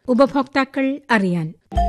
ഉപഭോക്താക്കൾ അറിയാൻ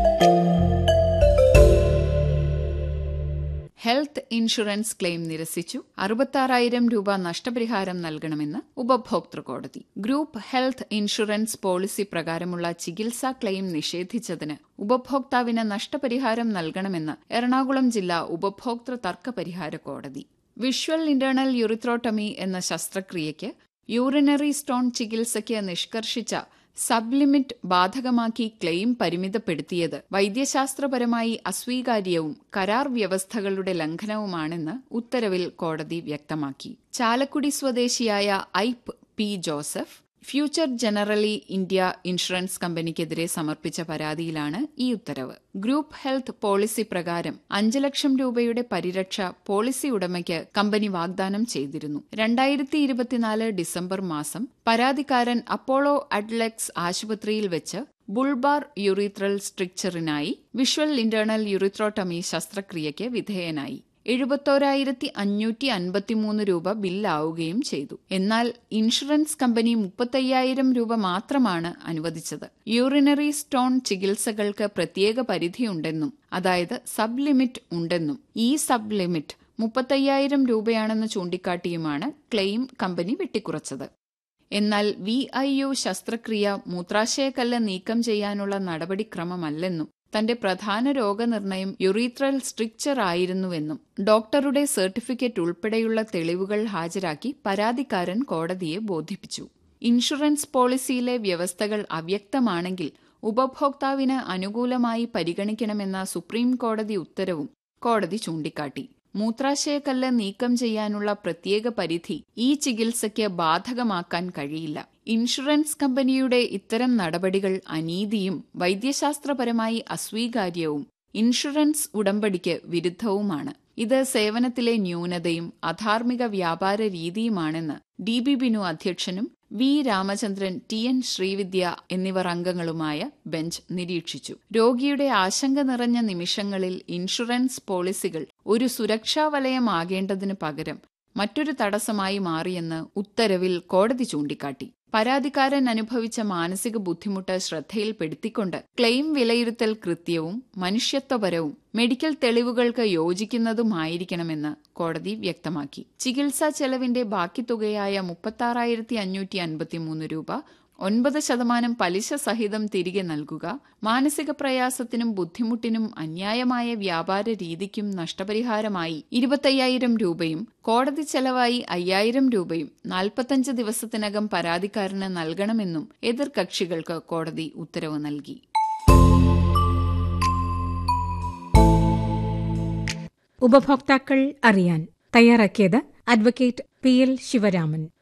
health insurance claim നിരസിച്ചു അറുപത്താറായിരം രൂപ നഷ്ടപരിഹാരം നൽകണമെന്ന് ഉപഭോക്തൃ കോടതി ഗ്രൂപ്പ് ഹെൽത്ത് ഇൻഷുറൻസ് പോളിസി പ്രകാരമുള്ള ചികിത്സാ ക്ലെയിം നിഷേധിച്ചതിന് ഉപഭോക്താവിന് നഷ്ടപരിഹാരം നൽകണമെന്ന് എറണാകുളം ജില്ലാ ഉപഭോക്തൃ തർക്ക പരിഹാര കോടതി വിഷ്വൽ ഇന്റേണൽ യുറിത്രോട്ടമി എന്ന ശസ്ത്രക്രിയയ്ക്ക് യൂറിനറി സ്റ്റോൺ ചികിത്സയ്ക്ക് നിഷ്കർഷിച്ച സബ്ലിമിറ്റ് ബാധകമാക്കി ക്ലെയിം പരിമിതപ്പെടുത്തിയത് വൈദ്യശാസ്ത്രപരമായി അസ്വീകാര്യവും കരാർ വ്യവസ്ഥകളുടെ ലംഘനവുമാണെന്ന് ഉത്തരവിൽ കോടതി വ്യക്തമാക്കി ചാലക്കുടി സ്വദേശിയായ Ipe P Joseph future generali India insurance കമ്പനിക്കെതിരെ സമർപ്പിച്ച പരാതിയിലാണ് ഈ ഉത്തരവ് ഗ്രൂപ്പ് ഹെൽത്ത് പോളിസി പ്രകാരം അഞ്ച് ലക്ഷം രൂപയുടെ പരിരക്ഷ പോളിസി ഉടമയ്ക്ക് കമ്പനി വാഗ്ദാനം ചെയ്തിരുന്നു രണ്ടായിരത്തി ഇരുപത്തിനാല് ഡിസംബർ മാസം പരാതിക്കാരൻ അപ്പോളോ അഡ്ലെക്സ് ആശുപത്രിയിൽ വെച്ച് ബുൾബാർ യുറിത്രൽ സ്ട്രിക്ചറിനായി വിഷ്വൽ ഇന്റേണൽ യുറിത്രോട്ടമി ശസ്ത്രക്രിയയ്ക്ക് വിധേയനായി എഴുപത്തോരായിരത്തി അഞ്ഞൂറ്റി അൻപത്തിമൂന്ന് രൂപ ബില്ലാവുകയും ചെയ്തു എന്നാൽ ഇൻഷുറൻസ് കമ്പനി മുപ്പത്തയ്യായിരം രൂപ മാത്രമാണ് അനുവദിച്ചത് യൂറിനറി സ്റ്റോൺ ചികിത്സകൾക്ക് പ്രത്യേക പരിധിയുണ്ടെന്നും അതായത് സബ് ലിമിറ്റ് ഉണ്ടെന്നും ഈ സബ് ലിമിറ്റ് മുപ്പത്തയ്യായിരം രൂപയാണെന്ന് ചൂണ്ടിക്കാട്ടിയുമാണ് ക്ലെയിം കമ്പനി വെട്ടിക്കുറച്ചത് എന്നാൽ വി ഐ യു ശസ്ത്രക്രിയ മൂത്രാശയക്കല്ല് നീക്കം ചെയ്യാനുള്ള നടപടിക്രമമല്ലെന്നും തന്റെ പ്രധാന രോഗനിർണയം യുറീത്രൽ സ്ട്രിക്ചർ ആയിരുന്നുവെന്നും ഡോക്ടറുടെ സർട്ടിഫിക്കറ്റ് ഉൾപ്പെടെയുള്ള തെളിവുകൾ ഹാജരാക്കി പരാതിക്കാരൻ കോടതിയെ ബോധിപ്പിച്ചു ഇൻഷുറൻസ് പോളിസിയിലെ വ്യവസ്ഥകൾ അവ്യക്തമാണെങ്കിൽ ഉപഭോക്താവിന് അനുകൂലമായി പരിഗണിക്കണമെന്ന സുപ്രീം കോടതി ഉത്തരവും കോടതി ചൂണ്ടിക്കാട്ടി മൂത്രാശയക്കല്ല് നീക്കം ചെയ്യാനുള്ള പ്രത്യേക പരിധി ഈ ചികിത്സയ്ക്ക് ബാധകമാക്കാൻ കഴിയില്ല ഇൻഷുറൻസ് കമ്പനിയുടെ ഇത്തരം നടപടികൾ അനീതിയും വൈദ്യശാസ്ത്രപരമായി അസ്വീകാര്യവും ഇൻഷുറൻസ് ഉടമ്പടിക്ക് വിരുദ്ധവുമാണ് ഇത് സേവനത്തിലെ ന്യൂനതയും അധാർമിക വ്യാപാര രീതിയുമാണെന്ന് ഡി ബി ബിനു അധ്യക്ഷനും V Ramachandran T N Sreevidya എന്നിവർ അംഗങ്ങളുമായ ബെഞ്ച് നിരീക്ഷിച്ചു രോഗിയുടെ ആശങ്ക നിറഞ്ഞ നിമിഷങ്ങളിൽ ഇൻഷുറൻസ് പോളിസികൾ ഒരു സുരക്ഷാ വലയമാകേണ്ടതിനു പകരം മറ്റൊരു തടസ്സമായി മാറിയെന്ന് ഉത്തരവിൽ കോടതി ചൂണ്ടിക്കാട്ടി പരാതിക്കാരൻ അനുഭവിച്ച മാനസിക ബുദ്ധിമുട്ട് ശ്രദ്ധയിൽപ്പെടുത്തിക്കൊണ്ട് ക്ലെയിം വിലയിരുത്തൽ കൃത്യവും മനുഷ്യത്വപരവും മെഡിക്കൽ തെളിവുകൾക്ക് യോജിക്കുന്നതുമായിരിക്കണമെന്ന് കോടതി വ്യക്തമാക്കി ചികിത്സാ ചെലവിന്റെ ബാക്കി തുകയായ മുപ്പത്താറായിരത്തി അഞ്ഞൂറ്റി അൻപത്തിമൂന്ന് രൂപ ഒൻപത് ശതമാനം പലിശ സഹിതം തിരികെ നൽകുക മാനസിക പ്രയാസത്തിനും ബുദ്ധിമുട്ടിനും അന്യായമായ വ്യാപാര രീതിക്കും നഷ്ടപരിഹാരമായി ഇരുപത്തയ്യായിരം രൂപയും കോടതി ചെലവായി അയ്യായിരം രൂപയും നാൽപ്പത്തഞ്ച് ദിവസത്തിനകം പരാതിക്കാരന് നൽകണമെന്നും എതിർകക്ഷികൾക്ക് കോടതി ഉത്തരവ് നൽകി ഉപഭോക്താക്കൾ അറിയാൻ തയ്യാറാക്കിയത് അഡ്വക്കേറ്റ് പി എൽ ശിവരാമൻ